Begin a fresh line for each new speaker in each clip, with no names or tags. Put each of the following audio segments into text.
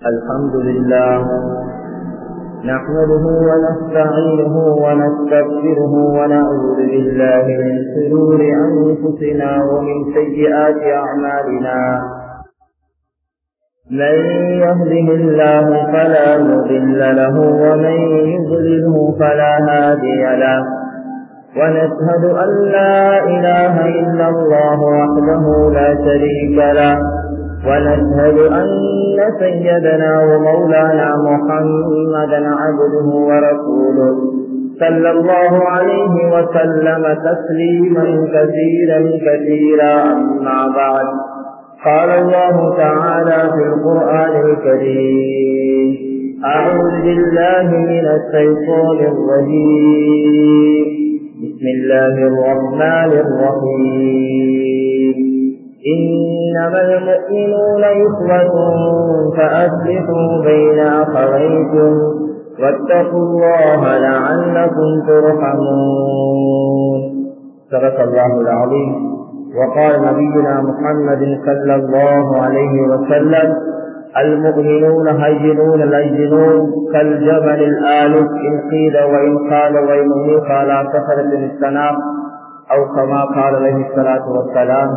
الحمد لله نحمده ونستعينه ونستغفره ونعوذ بالله من شرور أنفسنا ومن سيئات أعمالنا من يهده الله فلا مضل له ومن يضلله فلا هادي له ونشهد أن لا إله إلا الله وحده لا شريك له ونشهد أن سيدنا ومولانا محمدا عبده ورسوله صلى الله عليه وسلم تسليما كثيرا كثيرا أما بعد قال الله تعالى في القرآن الكريم أعوذ بالله من الشيطان الرجيم بسم الله الرحمن الرحيم إنما المؤمنون إخوة فأصلحوا بين أخويكم واتقوا الله لعلكم ترحمون صدق الله العظيم وقال نبينا محمد صلى الله عليه وسلم المؤمنون هينون لينون كالجبل الآلف إن قيل وإن قال وإن قال كثرة السنام أو كما قال عليه الصلاة والسلام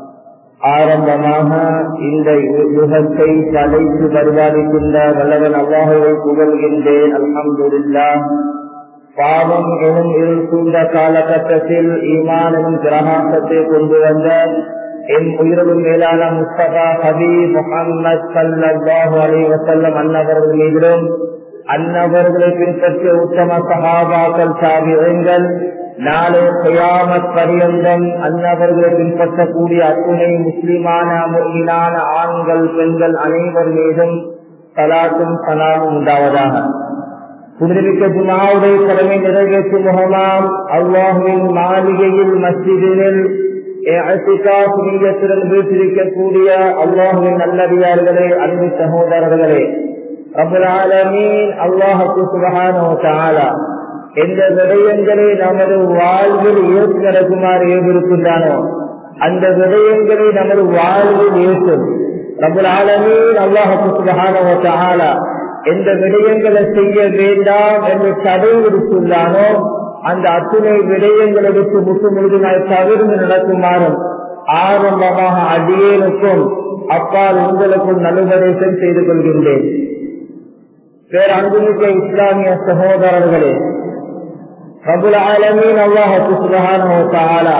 ஆரம்பமாக இந்த யுகத்தை தலைத்து பரிபாலிக்கின்ற வல்லவன் அல்லாஹுவை புகழ்கின்றேன் அல்ஹம்துல்லா பாவம் எனும் இருள் சூழ்ந்த காலகட்டத்தில் ஈமான் எனும் கிரகாசத்தை கொண்டு வந்த என் உயிரிலும் மேலான முஸ்தபா ஹபி முகமது சல்லாஹு அலி வசல்லம் அன்னவர்கள் மீதிலும் அன்னவர்களை பின்பற்றிய உத்தம சகாபாக்கள் சாகியங்கள் நாளை கயாமத் பரியந்தம் அன்னவர்களை பின்பற்றக்கூடிய அத்துணை முஸ்லிமான முகிலான ஆண்கள் பெண்கள் அனைவர் மீதும் சலாத்தும் சலாமும் உண்டாவதாக புதுமிக்க ஜுமாவுடைய கடமை நிறைவேற்றும் முகமாம் அல்லாஹுவின் மாளிகையில் மஸ்ஜிதினில் புனிதத்துடன் வீட்டிருக்கக்கூடிய அல்லாஹுவின் நல்லடியார்களே அன்பு சகோதரர்களே அபுராலமீன் அல்லாஹுக்கு சுபகானோ தாலா எந்த விடயங்களை நமது வாழ்வில் ஏற்று நடக்குமாறு ஏவிருக்கின்றானோ அந்த விடயங்களை நமது வாழ்வில் ஏற்றும் ரபுல் ஆலமீன் அல்லாஹுக்கு சுபகானோ தாலா எந்த விடயங்களை செய்ய வேண்டாம் என்று தடை விடுத்துள்ளானோ அந்த அத்துணை விடயங்களை விட்டு முற்று முழுதுமாய் தவிர்ந்து நடக்குமாறும் ஆரம்பமாக அடியேனுக்கும் அப்பால் உங்களுக்கும் நலுபதேசம் செய்து கொள்கின்றேன் பேர் அன்புமிக்க இஸ்லாமிய சகோதரர்களே ரபுல் ஆலமீன் அல்லாஹு சுபஹான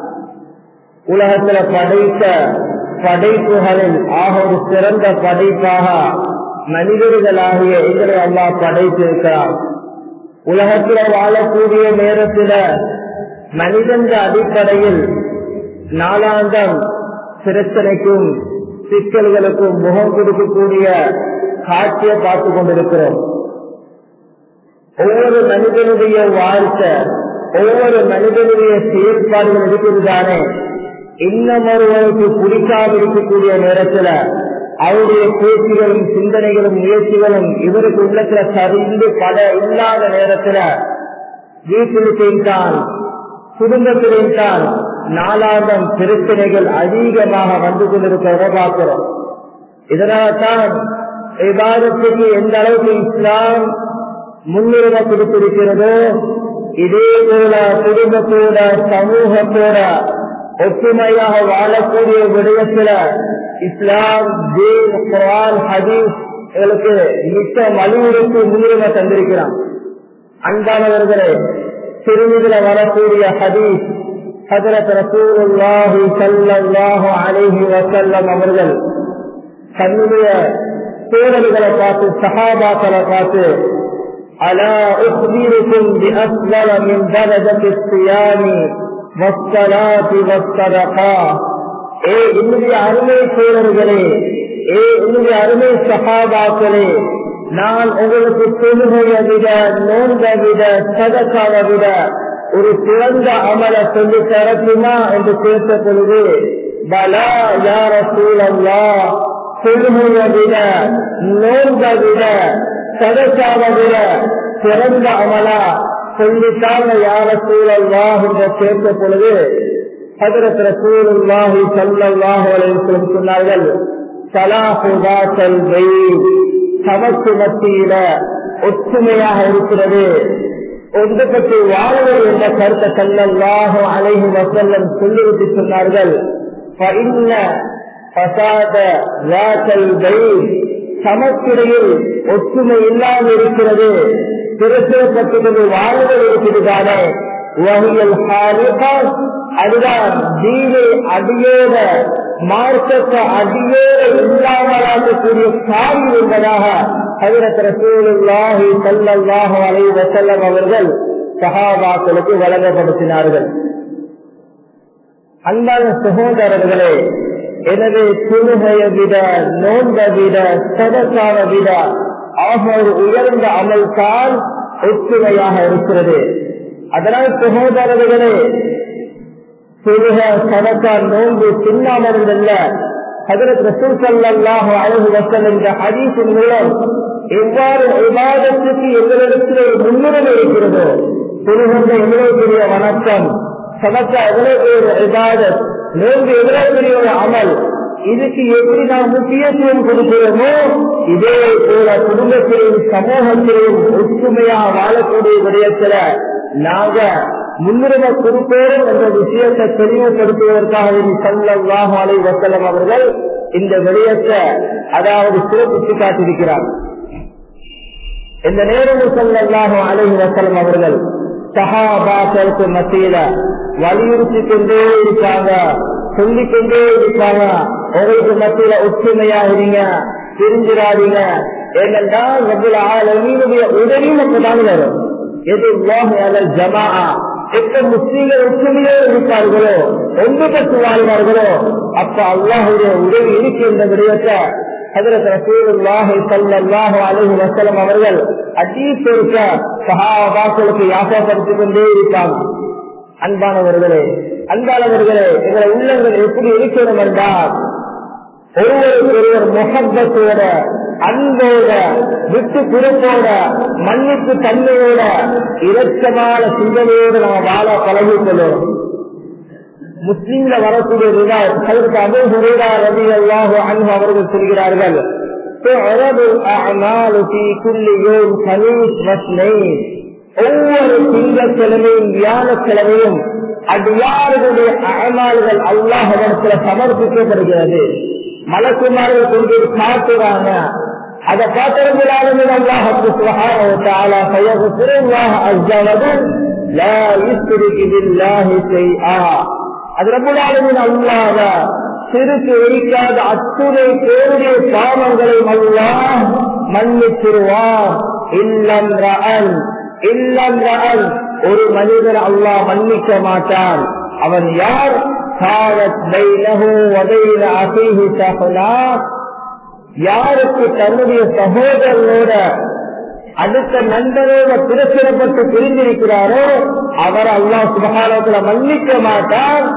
உலகத்துல படைத்த படைப்புகளில் ஆக ஒரு சிறந்த படைப்பாக மனிதர்களாகிய எங்களை அல்லாஹ் படைத்திருக்கிறார் உலகத்துல வாழக்கூடிய நேரத்துல மனிதன் அடிப்படையில் நாளாந்தம் பிரச்சனைக்கும் சிக்கல்களுக்கும் முகம் கொடுக்கக்கூடிய காட்சியை பார்த்து கொண்டிருக்கிறோம் ஒவ்வொரு மனிதனுடைய வாழ்க்கை ஒவ்வொரு மனிதனுடைய செயற்பாடுகள் இருக்கிறதானே இன்னும் ஒருவருக்கு பிடிக்காம இருக்கக்கூடிய நேரத்துல அவருடைய பேச்சுகளும் சிந்தனைகளும் முயற்சிகளும் இவருக்கு உள்ளத்துல சரிந்து பட இல்லாத நேரத்துல வீட்டில் தான் குடும்பத்திலே தான் நாளாந்தம் பிரச்சனைகள் அதிகமாக வந்து கொண்டிருக்கிறத பார்க்கிறோம் இதனால்தான் விவாதத்துக்கு எந்த அளவுக்கு இஸ்லாம் முன்னுரிமை கொடுத்திருக்கிறதோ இதே போல குடும்பத்தோட சமூகத்தோட ஒற்றுமையாக வாழக்கூடிய விடயத்துல இஸ்லாம் தீன் குரான் ஹதீஸ் எங்களுக்கு மிக்க வலியுறுத்தி முன்னுரிமை தந்திருக்கிறான் அன்பானவர்களே திருவிதில வரக்கூடிய ஹதீஸ் ஹதரத் ரசூலுல்லாஹி ஸல்லல்லாஹு அலைஹி வஸல்லம் அவர்கள் தன்னுடைய தோழர்களை பார்த்து சஹாபாக்களை பார்த்து ألا أخبركم بأفضل من درجة الصيام والصلاة والصدقة ஏ என்னுடைய அருமை சோழர்களே ஏ என்னுடைய அருமை சகாபாக்களே நான் உங்களுக்கு தொழுகையை விட நோன்பை விட சதக்காவை விட ஒரு சிறந்த அமல சொல்லி தரட்டுமா என்று கேட்ட பொழுது பலா யார சூழல்லா தொழுகையை விட நோன்பை விட சதக்காவை விட சிறந்த அமலா சொல்லித்தாங்க யார சூழல்லா என்று கேட்ட பொழுது ஹதரத் ரசூலுல்லாஹி ஸல்லல்லாஹு அலைஹி வஸல்லம் சொன்னார்கள் சலாஹு வாசல் நமக்கு மத்தியில ஒற்றுமையாக இருக்கிறது ஒன்றுபட்டு வாழ்வது என்ற கருத்தை செல்லல்லாக அலைஹி வசல்லம் சொல்லிவிட்டு சொன்னார்கள் சமக்கிடையில் ஒற்றுமை இல்லாமல் இருக்கிறது திருச்சிறப்பட்டது வாழ்வது இருக்கிறதானே வகையில் அதுதான் தீனை அடியோட மார்க்கத்தை அடியோட இல்லாமலாக்கக்கூடிய காரியம் என்பதாக ஹஜரத் ரசூலுல்லாஹி ஸல்லல்லாஹு அலைஹி வஸல்லம் அவர்கள் சஹாபாக்களுக்கு வழங்கப்படுத்தினார்கள் அன்பான சகோதரர்களே எனவே தொழுகையை விட நோன்பை விட சதக்காவை விட ஆக ஒரு உயர்ந்த அமல் தான் ஒற்றுமையாக இருக்கிறது அதனால் சகோதரர்களே தொழுக சதக்கா நோன்பு தின்னாமருந்தல்ல ஹதரத் ரசூல் சல்லாஹு அழகு வசல் என்ற ஹதீஸின் மூலம் எவ்வாறு விவாதத்துக்கு எங்களிடத்தில் முன்னுரிமை இருக்கிறதோ தொழுகின்ற எவ்வளவு பெரிய வணக்கம் சதக்கா எவ்வளவு பெரிய விவாதத் நோன்பு எவ்வளவு பெரிய ஒரு அமல் இதுக்கு எப்படி நாம் முக்கியத்துவம் கொடுக்கிறோமோ இதே போல குடும்பத்திலும் சமூகத்திலும் ஒற்றுமையாக வாழக்கூடிய விடயத்துல நாங்க முன்னுரிமை கொடுப்போம் என்ற விஷயத்தை தெளிவுபடுத்துவதற்காக சல்லாஹ் அலை வசலம் அவர்கள் இந்த விடயத்தை அதாவது சிறப்பித்து காட்டியிருக்கிறார் இந்த நேரம் சல்லாஹ் அலை வசலம் அவர்கள் சஹாபாக்களுக்கு மத்தியில வலியுறுத்தி கொண்டே இருக்காங்க சொல்லிக் கொண்டே இருக்காங்க உங்களுக்கு மத்தியில ஒற்றுமையா இருங்க பிரிஞ்சிடாதீங்க ஏனென்றால் ரபுல் ஆலமீனுடைய உதவி மட்டும்தான் வரும் எது ஜமா எப்ப முஸ்லீம்கள் ஒற்றுமையோடு இருப்பார்களோ ஒன்றுபட்டு வாழ்வார்களோ அப்ப அல்லாஹுடைய உதவி இருக்கின்ற விடயத்தை ஹதரத் ரசூலுல்லாஹி ஸல்லல்லாஹு அலைஹி வஸல்லம் அவர்கள் அஜீப் இருக்க சஹாபாக்களுக்கு யாசப்படுத்திக் கொண்டே இருப்பாங்க அன்பானவர்களே அன்பானவர்களே எங்களை உள்ளங்கள் எப்படி இருக்கணும் என்றால் ஒருவருக்கு ஒருவர் முகப்பத்தோட அன்போட விட்டு குறுப்போட மன்னிப்பு தன்மையோட இரக்கமான சிந்தனையோடு நம்ம வாழ பழகி கொள்ளும் முஸ்லீம்ல வரக்கூடிய அதற்கு அபு ஹுரேரா ரவி அல்லாஹு அன்பு அவர்கள் சொல்கிறார்கள் ஒவ்வொரு திங்கட்கிழமையும் வியாழக்கிழமையும் அடியாறுடைய அகமால்கள் அல்லாஹிடத்துல சமர்ப்பிக்கப்படுகிறது மலக்குமார்கள் கொண்டு காட்டுறாங்க அதை பார்த்திருந்தாலும் அல்லாஹுக்கு சுகாரத்தால فيغفرullah عز وجل لا يشرك بالله شيئا அது ரப்பல் ஆலமீன் அல்லாஹ் சிறுக்கு வைக்காத அத்துணை பேருடைய பாவங்களை அல்லாஹ் மன்னிச்சிருவார் இல்லம் ரஅன் இல்லம் ரஅன் ஒரு மனிதன் அல்லாஹ் மன்னிக்க மாட்டான் அவன் யார் காலத் பைனஹு வபைன அபீஹி சஹலா யாருக்கு தன்னுடைய சகோதரனோட அடுத்த நண்பரோட பிரச்சனைப்பட்டு பிரிந்திருக்கிறாரோ அவர் அல்லாஹ் சுபகாலத்துல மன்னிக்க மாட்டார்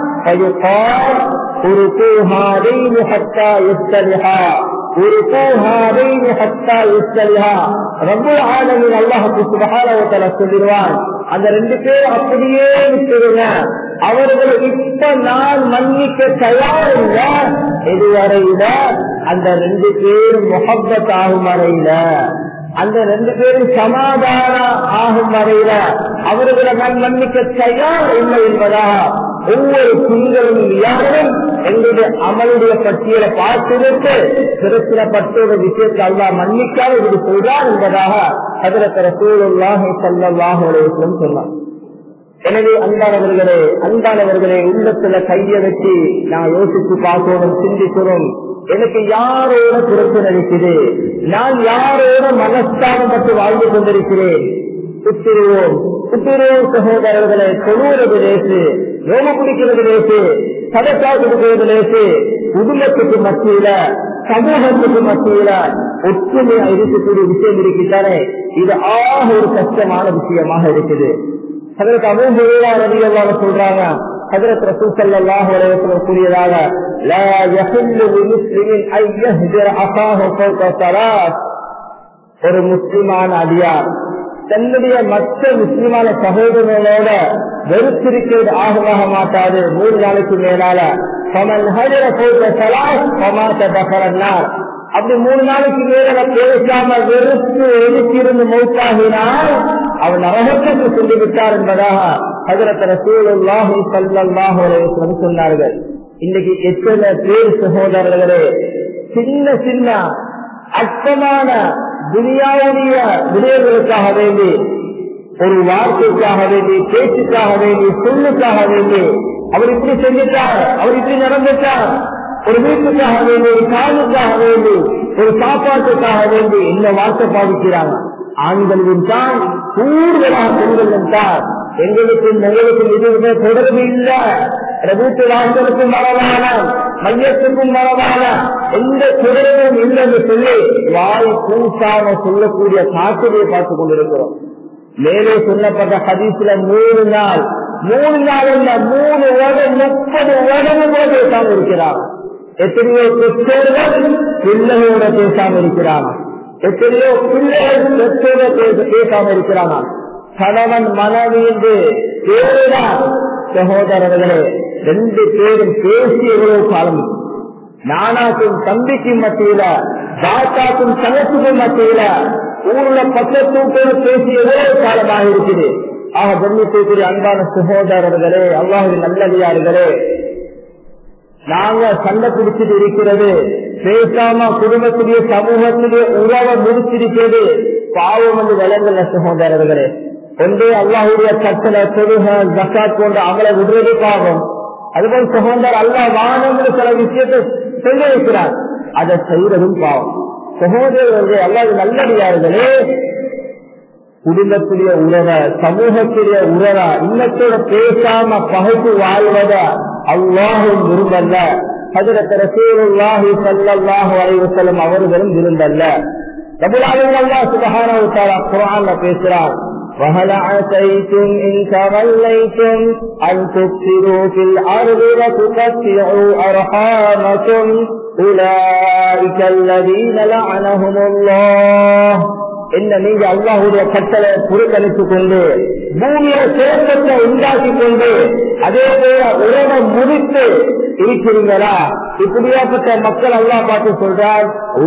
ஒரு பூஹாரைனு ஹத்தா யுஸ்தலிஹா ஒரு பூஹாரைனு ஹத்தா யுஸ்தலிஹா ரப்புல் ஆலமின் அல்லாஹுக்கு சுபகாலவத்தல சொல்லிடுவான் அந்த ரெண்டு பேர் அப்படியே விட்டுருங்க அவர்கள் இப்ப நான் மன்னிக்க தயார் இல்ல இதுவரையில அந்த ரெண்டு பேரும் முகப்பத் ஆகும் வரையில அந்த ரெண்டு பேரும் சமாதானம் ஆகும் வரையில அவர்களை நான் மன்னிக்க தயார் இல்லை என்பதாக ஒவ்வொரு திங்களும் யாரும் எங்களுடைய அமலுடைய பட்டியலை பார்த்துவிட்டு திருத்திரப்பட்ட விஷயத்தை அல்லா மன்னிக்காத இது சொல்றார் என்பதாக அதில் சூழலாக செல்லவாக சொன்னார் எனவே அன்பானவர்களே அன்பானவர்களே உள்ளத்துல கைய வச்சு நான் யோசித்து பார்க்கணும் சிந்திக்கிறோம் எனக்கு யாரோட பிரச்சனை இருக்குது நான் யாரோட மனஸ்தானம் பற்றி வாழ்ந்து கொண்டிருக்கிறேன் உத்திருவோம் உத்திருவோம் சகோதரர்களை தொழுவது லேசு ரோம பிடிக்கிறது லேசு சதக்கா கொடுக்கிறது லேசு குடும்பத்துக்கு மத்தியில சமூகத்துக்கு மத்தியில ஒற்றுமையா இருக்கக்கூடிய விஷயம் இருக்கின்றன இது ஆக ஒரு கஷ்டமான விஷயமாக இருக்குது அதற்கு அபூஹுரா ரலியல்லாஹு சொல்றாங்க ஹஜரத் ரசூல் ஸல்லல்லாஹு அலைஹி வஸல்லம் கூறியதாக லா யஹில்லு லிமுஸ்லிமின் ஐ யஹ்ஜர அகாஹு ஃபௌக ஸலாத் ஒரு முஸ்லிமான அடியார் தன்னுடைய மற்ற முஸ்லிமான சகோதரர்களோட வெறுத்திருக்கிறது ஆகமாக மாட்டாது மூணு நாளைக்கு மேலால பமன் ஹஜர ஃபௌக ஸலாத் ஃபமாத தஃபரன்னார் அப்படி மூணு நாளைக்கு மேல பேசாம வெறுத்து ஒதுக்கியிருந்து மௌத்தாகினால் அவன் நரகத்துக்கு சென்று விட்டார் என்பதாக ஹஜரத் ரசூலுல்லாஹி ஸல்லல்லாஹு அலைஹி வஸல்லம் சொன்னார்கள் இன்னைக்கு எத்தனை பேர் சகோதரர்களே சின்ன சின்ன அற்பமான துனியாவுடைய விடயங்களுக்காக வேண்டி ஒரு வார்த்தைக்காக வேண்டி பேச்சுக்காக வேண்டி சொல்லுக்காக வேண்டி அவர் இப்படி செஞ்சிட்டார் அவர் இப்படி நடந்துட்டார் ஒரு வீட்டுக்காக வேண்டி ஒரு காலுக்காக வேண்டி ஒரு சாப்பாட்டுக்காக வேண்டி இந்த வார்த்தை பாதிக்கிறாங்க ஆண்களும் தான் கூடுதலாக பெண்களும் தான் எங்களுக்கும் எங்களுக்கும் இதுவுமே தொடர்பு இல்லை வீட்டு வாசலுக்கும் மரபான மையத்துக்கும் மரபான எந்த தொடர்பும் இல்லை என்று சொல்லி வாய் கூட்டாம சொல்லக்கூடிய காட்டுகையை பார்த்துக் கொண்டிருக்கிறோம் மேலே சொல்லப்பட்ட ஹதீஸ்ல மூணு நாள் மூணு நாள் இல்ல மூணு வருடம் முப்பது வருடம் கூட பேசாம இருக்கிறார் எத்தனையோ பெற்றோர்கள் பிள்ளைகளோட பேசாம இருக்கிறாங்க எத்தனையோ பிள்ளைகள் பெற்றோட பேசாம இருக்கிறாங்க கணவன் மனைவி என்று பேருதான் சகோதரர்களே ரெண்டு பேரும் பேசி எவ்வளவு காலம் நானாக்கும் தம்பிக்கும் மத்தியில தாத்தாக்கும் தங்கத்துக்கும் மத்தியில ஊர்ல பக்கத்தூக்கோடு பேசி எவ்வளவு காலமாக இருக்குது ஆக கண்ணியத்திற்குரிய அன்பான சகோதரர்களே அல்லாஹின் நல்லடியார்களே நாங்க சண்டை பிடிச்சிட்டு இருக்கிறது பேசாம குடும்பத்துடைய சமூகத்துடைய உறவை முடிச்சிருக்கிறது பாவம் என்று விளங்கல சகோதரர்களே ஒன்றே அல்லாஹுடைய கட்டளை தொழுக ஜக்காத் போன்ற அவளை விடுறது பாவம் அதுபோல் சகோதரர் அல்லாஹ் வானம் சில விஷயத்தை செய்ய வைக்கிறார் அதை செய்யறதும் பாவம் சகோதரர்களே அல்லாது நல்லடியார்களே குடும்பத்துடைய உறவ சமூகத்துடைய உறவ இன்னத்தோட பேசாம பகைத்து வாழ்வத அல்லாஹும் விரும்பல்ல ஹஜரத் ரசூலுல்லாஹி ஸல்லல்லாஹு அலைஹி வஸல்லம் அவர்களும் விரும்பல்ல ரபுல் ஆலமீன் அல்லாஹ் சுப்ஹானஹு வ தஆலா குர்ஆன்ல பேசுறார் وهل عسيتم إن توليتم أن تفسدوا في الأرض وتقطعوا أرحامكم أولئك الذين لعنهم الله என்ன நீங்க அல்லாஹுடைய கட்டளை புறக்கணித்துக் கொண்டு பூமியை சேர்க்கத்தை உண்டாக்கி கொண்டு அதே போல உறவை முடித்து இருக்கிறீங்களா இப்படியாப்பட்ட மக்கள் அல்லாஹ் பார்த்து சொல்றார்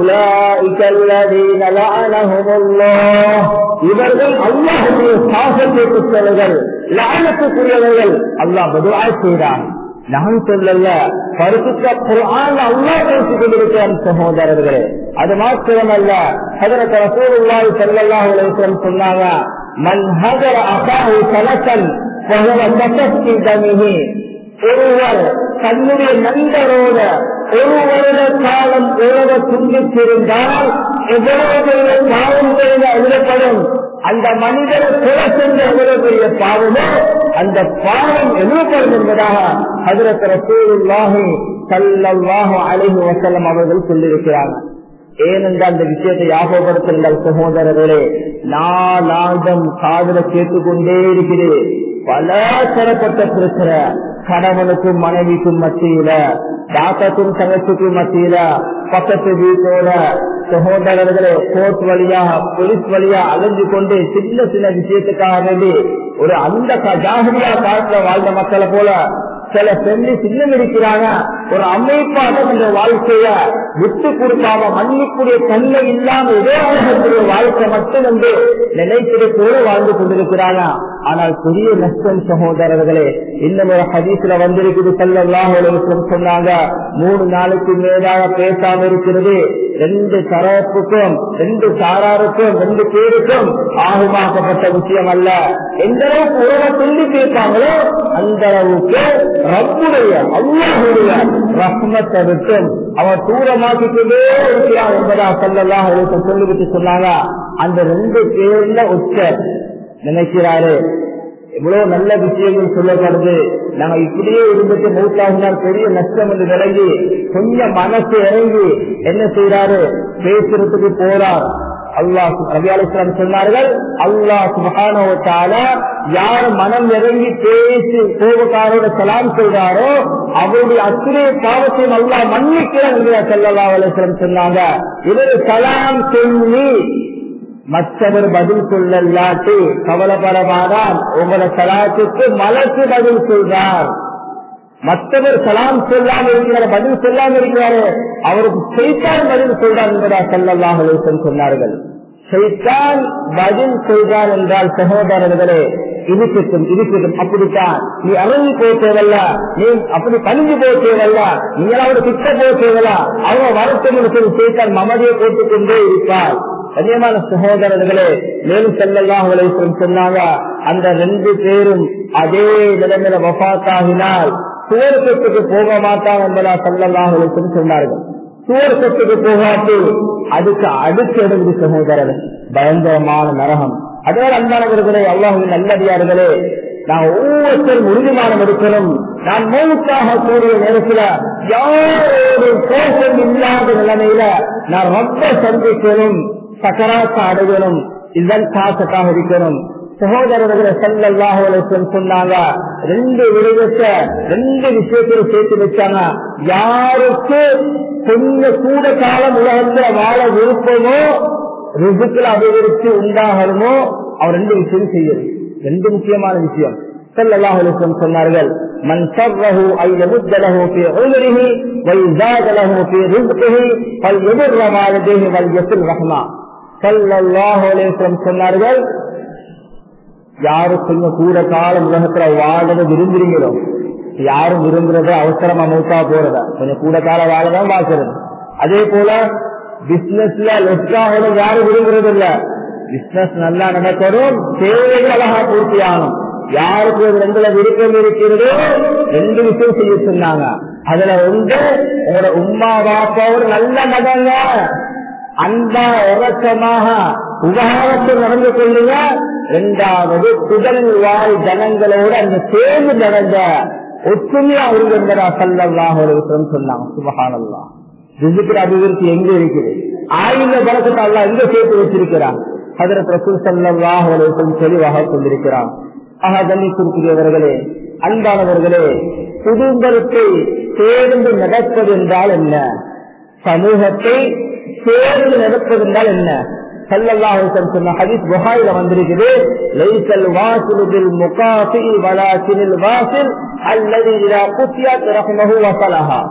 இவர்கள் அல்லாஹுடைய சாசத்தை புத்தவர்கள் லானத்துக்குரியவர்கள் அல்லாஹ் பதுவாய் செய்கிறார் நான் சொல்லல பரிசுத்த குரான் அல்லா பேசிக் கொண்டிருக்கிறான் சகோதரர்களே அது மாத்திரமல்ல ஹதரத் ரசூலுல்லாஹி ஸல்லல்லாஹு அலைஹி வஸல்லம் சொன்னாங்க மன் ஹஜர அகாஹு சலசன் ஃபஹுவ தஸஃபி தமிஹி ஒருவர் தன்னுடைய நண்பரோட ஒரு வருட காலம் உறவை துண்டித்திருந்தால் எவ்வளவு பாவம் செய்த எழுதப்படும் அந்த மனிதர் கொலை சென்ற எவ்வளவு பெரிய பாவமோ அந்த பாவம் எழுதப்படும் என்பதாக ஹதரத் ரசூலுல்லாஹி ஸல்லல்லாஹு அலைஹி வஸல்லம் அவர்கள் சொல்லியிருக்கிறார்கள் ஏனென்றால் அந்த விஷயத்தை ஞாபகப்படுத்துங்கள் சகோதரர்களே நாளாந்தம் காதல கேட்டுக்கொண்டே இருக்கிறேன் பல தரப்பட்ட பிரச்சனை கணவனுக்கும் மனைவிக்கும் மத்தியில தாத்தாக்கும் தங்கச்சிக்கும் மத்தியில பக்கத்து வீட்டோட சகோதரர்களே கோர்ட் வழியா போலீஸ் வழியா அலைஞ்சு கொண்டு சின்ன சின்ன விஷயத்துக்காக வேண்டி ஒரு அந்த ஜாகிரியா காலத்துல வாழ்ந்த மக்களை போல சில பெண்ணு சின்னம் இருக்கிறாங்க ஒரு அமைப்பாக இந்த வாழ்க்கைய விட்டு கொடுக்காம மன்னிக்கூடிய தன்மை இல்லாம ஏதோ உலகத்துடைய வாழ்க்கை மட்டும் வந்து நினைத்திருப்போடு வாழ்ந்து கொண்டிருக்கிறாங்க ஆனால் பெரிய நஷ்டம் சகோதரர்களே இன்னும் ஒரு ஹதீஸ்ல வந்திருக்குது செல்லல்லாஹ் சொன்னாங்க மூணு நாளுக்கு மேலாக பேசாம இருக்கிறது ரெண்டு தரப்புக்கும் ரெண்டு சாராருக்கும் ரெண்டு பேருக்கும் ஆகுமாக்கப்பட்ட விஷயம் அல்ல எந்த அளவுக்கு உறவை சொல்லி கேட்பாங்களோ அந்த அளவுக்கு ரப்புடைய அல்லாஹுடைய ரஹ்மத்தை விட்டும் அவன் தூரமாக்கிக்கொண்டே இருக்கிறான் என்பதா சொல்லலாம் சொல்லிவிட்டு சொன்னாங்க அந்த ரெண்டு பேர்ல உச்ச நினைக்கிறாரு எவ்வளவு நல்ல விஷயங்கள் சொல்லப்படுது நாங்க இப்படியே இருந்துட்டு மூத்தாகினால் பெரிய நஷ்டம் என்று விளங்கி கொஞ்சம் மனசு இறங்கி என்ன செய்யறாரு பேசுறதுக்கு போறார் அல்லாஹ் ரவி அலிஸ்லாம் சொன்னார்கள் அல்லாஹ் சுபகான யார் மனம் இறங்கி பேசி கோபக்காரோட சலாம் சொல்றாரோ அவருடைய அத்தனை பாவத்தையும் அல்லாஹ் மன்னிக்கிறார் என்று செல்லல்லா அலிஸ்லாம் சொன்னாங்க இவர் சலாம் சொல்லி மற்றவர் பதில் சொல்லலாட்டி கவலைப்படமாதான் உங்களோட சலாத்துக்கு மலக்கு பதில் சொல்றார் மற்றவர் சலாம் சொல்லாம இருக்கிறார் பதில் சொல்லாம இருக்கிறாரு அவருக்கு செய்தான் பதில் சொல்றார் என்பதா செல்லல்லாஹ் சொன்னார்கள் செய்தான் பதில் செய்தார் என்றால் சகோதரர்களே இருக்கட்டும் இருக்கட்டும் அப்படித்தான் நீ அறங்கி போக தேவல்ல நீ அப்படி பணிஞ்சு போக தேவல்ல நீங்களாவது கிட்ட போக தேவல அவங்க வரட்டும் சொல்லி செய்தான் மமதியை போட்டுக் கொண்டே இருப்பார் கண்ணியமான சகோதரர்களே மேலும் செல்லல்லாம் சொன்னாங்க அந்த ரெண்டு பேரும் அதே நிலைமையில வபாத்தாகினால் சுவர்க்கத்துக்கு போக மாட்டான் என்பதா செல்லல்லாம் சொன்னார்கள் சுவர்க்கத்துக்கு போகாது அதுக்கு அடுத்த இடது சகோதரர் பயங்கரமான நரகம் அதனால் அன்பானவர்களே அல்லாஹின் நல்லடியார்களே நான் ஒவ்வொருத்தரும் உறுதிமானம் எடுக்கணும் நான் மூத்தாக கூடிய நேரத்தில் யாரோடு கோஷம் இல்லாத நிலைமையில நான் ரொம்ப சந்திக்கணும் சக்கராத்த அடையணும் இதன் காசத்தாக இருக்கணும் சகோதரர்களை செல்லல்லாஹும் சொன்னாங்க ரெண்டு விடயத்தை ரெண்டு விஷயத்துல சேர்த்து வச்சாங்க யாருக்கு கொஞ்சம் கூட காலம் உலகத்துல வாழ விருப்பமோ ரிசுக்கில் அபிவிருத்தி உண்டாகணுமோ அவர் ரெண்டு விஷயம் செய்யணும் ரெண்டு முக்கியமான விஷயம் செல்லல்லாஹும் சொன்னார்கள் மன் சர்வஹு ஐ يمد له في عمره ويزاد له في رزقه فليبر والديه وليصل رحمه ஸல்லல்லாஹு அலைஹி வஸல்லம் சொன்னார்கள் யாரு கொஞ்சம் கூட காலம் உலகத்துல வாழத விரும்புறீங்களோ யாரும் விரும்புறத அவசரமா மூத்தா போறத கொஞ்சம் கூட கால வாழதான் பாக்குறது அதே போல பிசினஸ்ல லெஸ்டாகணும் யாரும் விரும்புறது இல்ல பிசினஸ் நல்லா நடக்கணும் தேவைகள் அழகா பூர்த்தி ஆகணும் யாருக்கு ஒரு ரெண்டுல விருப்பம் இருக்கிறதோ ரெண்டு விஷயம் செய்ய சொன்னாங்க அதுல ஒன்று உங்களோட உமா பாப்பாவோட நல்ல நடங்க அன்பா இறக்கமாக உபகாரத்தில் நடந்து கொள்ளுங்க இரண்டாவது குடல் வாழ் ஜனங்களோடு அந்த சேர்ந்து நடந்த ஒற்றுமையா இருந்ததா சல்லல்லாஹ் சொன்னாங்க சுபகானல்லா ரிசுக்கிற அபிவிருத்தி எங்க இருக்குது ஆயுத பலத்தை அல்லா எங்க சேர்த்து வச்சிருக்கிறான் அதற்கு ரசூல் சல்லாஹ் தெளிவாக கொண்டிருக்கிறான் ஆக கண்ணிக்குரியவர்களே அன்பானவர்களே குடும்பத்தை சேர்ந்து நடப்பது என்றால் என்ன சமூகத்தை சேர்ந்து நடப்பது என்றால் என்ன சல்லல்லாஹு சொன்ன ஹதீஸ் புகாரில வந்திருக்குது லைசல் வாசிலுபில் முகாஃபி வலாசினில் வாசில் அல்லது இதா குத்தியாத் ரஹ்மஹு வசலஹா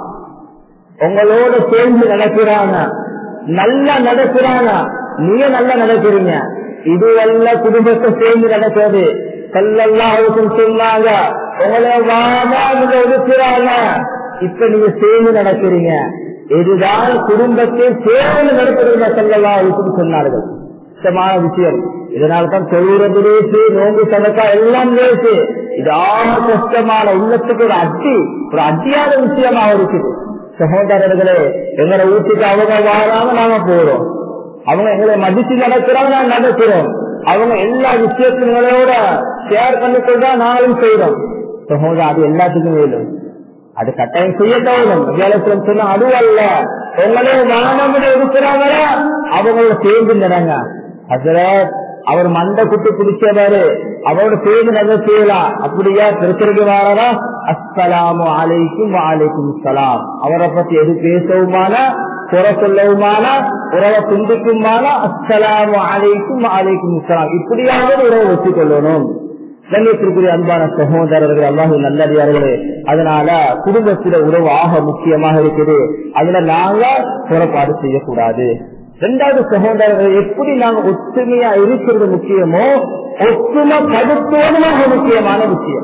உங்களோட சேர்ந்து நடக்கிறாங்க நல்லா நடக்கிறாங்க நீங்க நல்லா நடக்கிறீங்க இதுவல்ல குடும்பத்தை சேர்ந்து நடக்கிறது செல்லல்லாஹுக்கும் சொன்னாங்க உங்களை வாங்க ஒதுக்குறாங்க இப்ப நீங்க சேர்ந்து நடக்கிறீங்க இதுதான் குடும்பத்தை சேர்ந்து நடத்துறதுல செல்லல்லாஹுக்கும் சொன்னார்கள் கஷ்டமான விஷயம் இதனால்தான் தொழுறது ரேசு நோம்பு சதக்கா எல்லாம் ரேசு இது ஆக கஷ்டமான உள்ளத்துக்கு ஒரு அட்டி ஒரு அட்டியான விஷயமாக இருக்குது சகோதரர்களே எங்களை வீட்டுக்கு அவங்க வாராம நாம போறோம் அவங்க எங்களை மதிச்சு நடக்கிறோம் நான் நடக்கிறோம் அவங்க எல்லா விஷயத்தினோட ஷேர் பண்ணி கொண்டா நானும் செய்யறோம் சகோதரர் அது எல்லாத்துக்கும் வேணும் அது கட்டாயம் செய்ய தவறும் வித்தியாலயத்தில் சொன்னா அது அல்ல உங்களே வானமுட இருக்கிறாங்களா அவங்களோட சேர்ந்து நடங்க அதுல அவர் மண்டை குட்டு பிடிச்சவாரு அவரோட சேர்ந்து நல்ல செய்யலாம் அப்படியா பிரச்சனைக்கு வாரதா அஸ்ஸலாமு அலைக்கும் வாலைக்கும் சலாம் அவரை பத்தி எது பேசவுமான குறை சொல்லவுமான உறவை துண்டிக்குமான அஸ்ஸலாமு அலைக்கும் அலைக்கும் சலாம் இப்படியாவது உறவை வச்சுக் கொள்ளணும் கண்ணியத்திற்குரிய அன்பான சகோதரர்கள் அல்லாஹு நல்லடியார்களே அதனால குடும்பத்தில உறவு ஆக முக்கியமாக இருக்குது அதுல நாங்க புறப்பாடு செய்யக்கூடாது இரண்டாவது சகோதரர்கள் எப்படி நாங்க ஒற்றுமையா இருக்கிறது முக்கியமோ ஒற்றுமை படுத்துவதுமாக முக்கியமான விஷயம்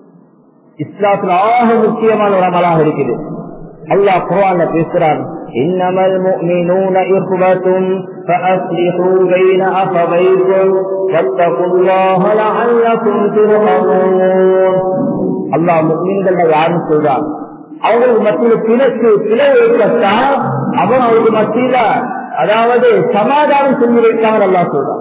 இஸ்லாத்துல ஆக முக்கியமான ஒரு அமலாக இருக்குது அல்லாஹ் குரான்ல பேசுறான் إنما المؤمنون إخوة فأصلحوا بين أخويكم واتقوا الله لعلكم ترحمون அல்லாஹ் முஸ்லிம்கள் யாரும் சொல்றான் அவங்களுக்கு மத்தியில பிணக்கு பிழை ஏற்பட்டா அவன் அவருக்கு மத்தியில அதாவது சமாதானம் செஞ்சு வைக்காமல் அல்லா சொல்றான்